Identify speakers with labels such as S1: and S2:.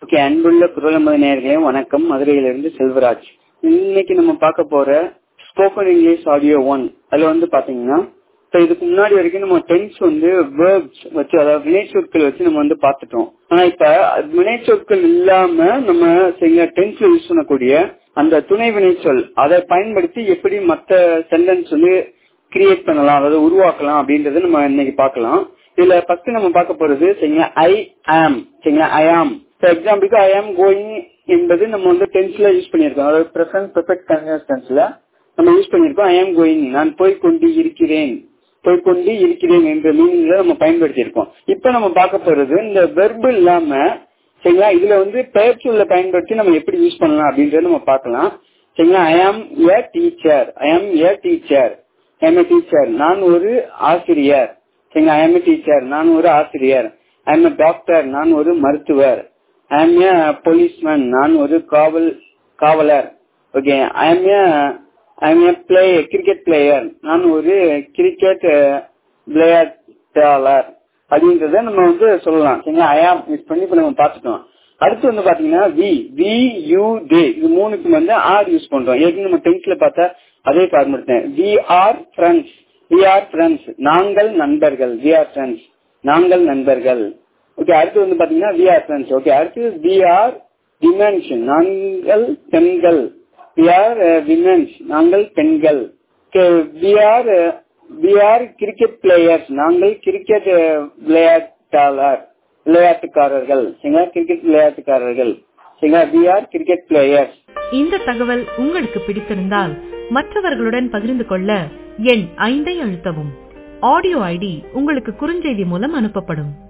S1: okay அன்புள்ள குரலமது நேயர்களே வணக்கம் மதுரையிலிருந்து செல்வராஜ் இன்னைக்கு நம்ம பார்க்க போற ஸ்போக்கன் இங்கிலீஷ் ஆடியோ ஒன் அதுல வந்து பாத்தீங்கன்னா இப்போ இதுக்கு முன்னாடி வரைக்கும் நம்ம டென்ஸ் வந்து வேர்ப்ஸ் வச்சு அதாவது வினை சொற்கள் வச்சு நம்ம வந்து பார்த்துட்டோம் ஆனா இப்ப வினை சொற்கள் இல்லாம நம்ம சரிங்களா டென்ஸ்ல யூஸ் பண்ணக்கூடிய அந்த துணை வினை சொல் அதை பயன்படுத்தி எப்படி மத்த சென்டென்ஸ் வந்து கிரியேட் பண்ணலாம் அதாவது உருவாக்கலாம் அப்படின்றத நம்ம இன்னைக்கு பார்க்கலாம் இதுல ஃபர்ஸ்ட் நம்ம பார்க்க போறது சரிங்களா ஐ ஆம் சரிங்களா ஐ ஆம் ஃபார் எக்ஸாம்பிளுக்கு ஐ ஆம் கோயிங் என்பது நம்ம வந்து டென்ஸ்ல யூஸ் பண்ணியிருக்கோம் அதாவது ப்ரெசன்ட் பெர்ஃபெக்ட் கன்யூஸ் டென்ஸ்ல நம்ம யூஸ் பண்ணியிருக்கோம் ஐ ஆம் கோயிங் நான் போய் கொண்டு இருக்கிறேன் போய் கொண்டு இருக்கிறேன் என்ற மீனிங்ல நம்ம பயன்படுத்தியிருக்கோம் இப்ப நம்ம பார்க்க போறது இந்த வெர்பு இல்லாம சரிங்களா இதுல வந்து பெயர் சொல்ல பயன்படுத்தி நம்ம எப்படி யூஸ் பண்ணலாம் அப்படின்றத நம்ம பார்க்கலாம் சரிங்களா ஐ am a teacher I am a teacher I am a teacher நான் ஒரு ஆசிரியர் சரிங்களா ஐ எம் ஏ டீச்சர் நான் ஒரு ஆசிரியர் ஐ எம் ஏ டாக்டர் நான் ஒரு மருத்துவர் ஐ எம் ஏ போலீஸ்மேன் நான் ஒரு காவல் காவலர் okay I am a I am a play cricket player நான் ஒரு கிரிக்கெட் விளையாட்டாளர் அப்படின்றத நம்ம வந்து சொல்லலாம் சரிங்களா ஐஆம் யூஸ் பண்ணி இப்ப நம்ம பார்த்துட்டோம் அடுத்து வந்து பாத்தீங்கன்னா வி வி யூ டே இது மூணுக்கு வந்து ஆர் யூஸ் பண்றோம் ஏற்கனவே நம்ம டென்த்ல பார்த்தா அதே பயன்படுத்தேன் we are friends we are friends நாங்கள் நண்பர்கள் வி ஆர் ஃப்ரெண்ட்ஸ் நாங்கள் நண்பர்கள் ஓகே அடுத்து வந்து பாத்தீங்கன்னா வி ஆர் ஃப்ரெண்ட்ஸ் ஓகே அடுத்து வி ஆர் விமென்ஸ் நாங்கள் பெண்கள் வி ஆர் விமென்ஸ் நாங்கள் பெண்கள் we are we are cricket players நாங்கள் கிரிக்கெட் விளையாட்டாளர் விளையாட்டுக்காரர்கள் சரிங்களா கிரிக்கெட் விளையாட்டுக்காரர்கள் சரிங்களா வி ஆர் கிரிக்கெட் பிளேயர்ஸ்
S2: இந்த தகவல் உங்களுக்கு பிடித்திருந்தால் மற்றவர்களுடன் பகிர்ந்து கொள்ள எண் ஐந்தை அழுத்தவும் ஆடியோ ஐடி உங்களுக்கு குறுஞ்செய்தி மூலம் அனுப்பப்படும்